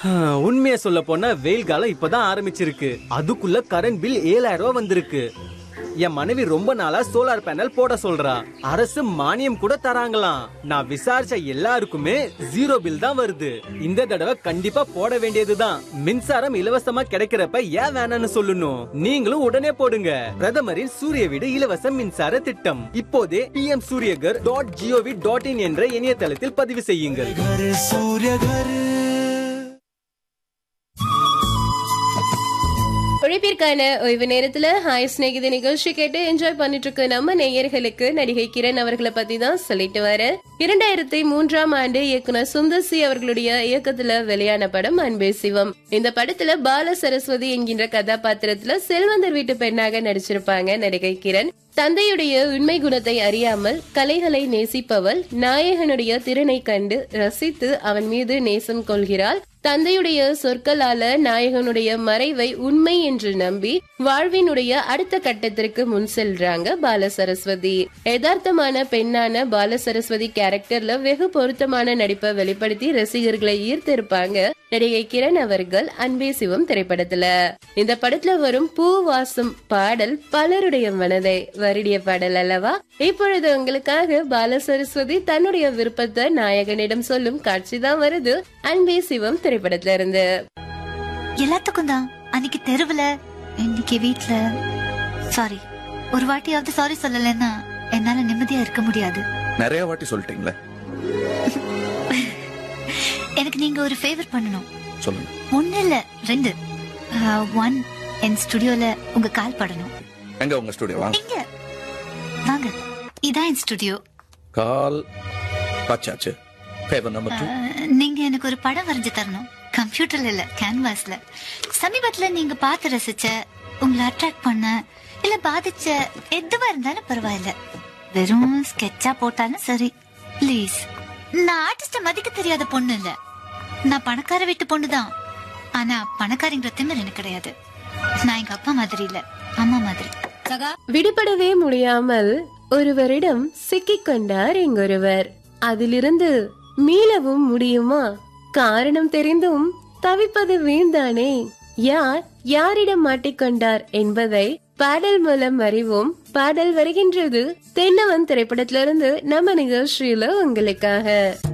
உண்மையை சொல்ல போனா வெயில் காலம் இப்பதான் ஆரம்பிச்சிருக்கு அதுக்குள்ள கரண்ட் பில் ஏழாயிரம் ரூபாய் வந்திருக்கு என் மனைவி ரொம்ப நாளா சோலார் பேனல் போட சொல்றா அரசு மானியம் கூட தராங்களாம் நான் விசாரிச்ச எல்லாருக்குமே ஜீரோ பில் தான் வருது இந்த தடவை கண்டிப்பா போட வேண்டியதுதான் மின்சாரம் இலவசமா கிடைக்கிறப்ப ஏன் வேணாம்னு சொல்லணும் நீங்களும் உடனே போடுங்க பிரதமரின் சூரிய வீடு இலவச மின்சார திட்டம் இப்போதே PM Suryaghar dot G O V dot in என்ற இணையதளத்தில் பதிவு செய்யுங்கள் घर सूर्य घर உழைப்பிற்கான ஓய்வு நேரத்துல ஹாய் ஸ்நேகித நிகழ்ச்சி கேட்டு என்ஜாய் பண்ணிட்டு இருக்க நம்ம நேயர்களுக்கு நடிகை கிரண் அவர்களை பத்தி தான் சொல்லிட்டு வர இரண்டாயிரத்தி மூன்றாம் ஆண்டு இயக்குனர் சுந்தர் சி அவர்களுடைய இயக்கத்துல வெளியான படம் அன்பே சிவம் இந்த படத்துல பால சரஸ்வதி என்கின்ற கதாபாத்திரத்துல செல்வந்தர் வீட்டு பெண்ணாக நடிச்சிருப்பாங்க நடிகை கிரண் தந்தையுடைய உண்மை குணத்தை அறியாமல் கலைகளை நேசிப்பவள் நாயகனுடைய திறனை கண்டு ரசித்து அவன் மீது நேசம் கொள்கிறாள் தந்தையுடைய சொற்களால நாயகனுடைய மறைவை உண்மை என்று நம்பி வாழ்வினுடைய அடுத்த கட்டத்திற்கு முன் செல்றாங்க பால சரஸ்வதி யதார்த்தமான பெண்ணான பால சரஸ்வதி கேரக்டர்ல வெகு பொருத்தமான நடிப்பை வெளிப்படுத்தி ரசிகர்களை ஈர்த்திருப்பாங்க நடிகை கிரண் அவர்கள் அன்பே சிவம் திரைப்படத்துல இந்த படத்துல வரும் பூ வாசம் பாடல் பலருடைய மனதை வருடிய பாடல் அல்லவா இப்பொழுது உங்களுக்காக பால சரஸ்வதி தன்னுடைய விருப்பத்தை நாயகனிடம் சொல்லும் காட்சி தான் வருது அன்பே சிவம் திரைப்படத்துல இருந்து எல்லாத்துக்கும் தான் அன்னைக்கு தெருவுல இன்னைக்கு வீட்ல சாரி ஒரு வாட்டியாவது சாரி சொல்லலைன்னா என்னால நிம்மதியா இருக்க முடியாது நிறைய வாட்டி சொல்லிட்டீங்களே எனக்கு நீங்க ஒரு ஃபேவர் பண்ணணும் சொல்லுங்க ஒண்ணு இல்ல ரெண்டு ஒன் என் ஸ்டுடியோல உங்க கால் படணும் எங்க உங்க ஸ்டுடியோ வாங்க இங்க வாங்க இதான் என் ஸ்டுடியோ கால் பாச்சாச்சு ஃபேவர் நம்பர் டூ நீங்க எனக்கு ஒரு படம் வரைஞ்சு தரணும் கம்ப்யூட்டர்ல இல்ல கேன்வாஸ்ல சமீபத்துல நீங்க பார்த்து ரசிச்ச உங்களை அட்ராக்ட் பண்ண இல்ல பாதிச்ச எதுவா இருந்தாலும் பரவாயில்ல வெறும் ஸ்கெட்சா போட்டாலும் சரி ப்ளீஸ் நான் ஆர்டிஸ்ட மதிக்க தெரியாத பொண்ணு இல்ல நான் பணக்கார வீட்டு பொண்ணு தான் ஆனா பணக்காரங்கிற திமிர் எனக்கு கிடையாது நான் எங்க அப்பா மாதிரி இல்ல அம்மா மாதிரி விடுபடவே முடியாமல் ஒருவரிடம் சிக்கிக் கொண்டார் இங்கொருவர் அதிலிருந்து மீளவும் முடியுமா காரணம் தெரிந்தும் தவிப்பது வீண்தானே யார் யாரிடம் மாட்டிக்கொண்டார் என்பதை பாடல் மூலம் அறிவோம் பாடல் வருகின்றது தென்னவன் திரைப்படத்திலிருந்து நம்ம நிகழ்ச்சியில உங்களுக்காக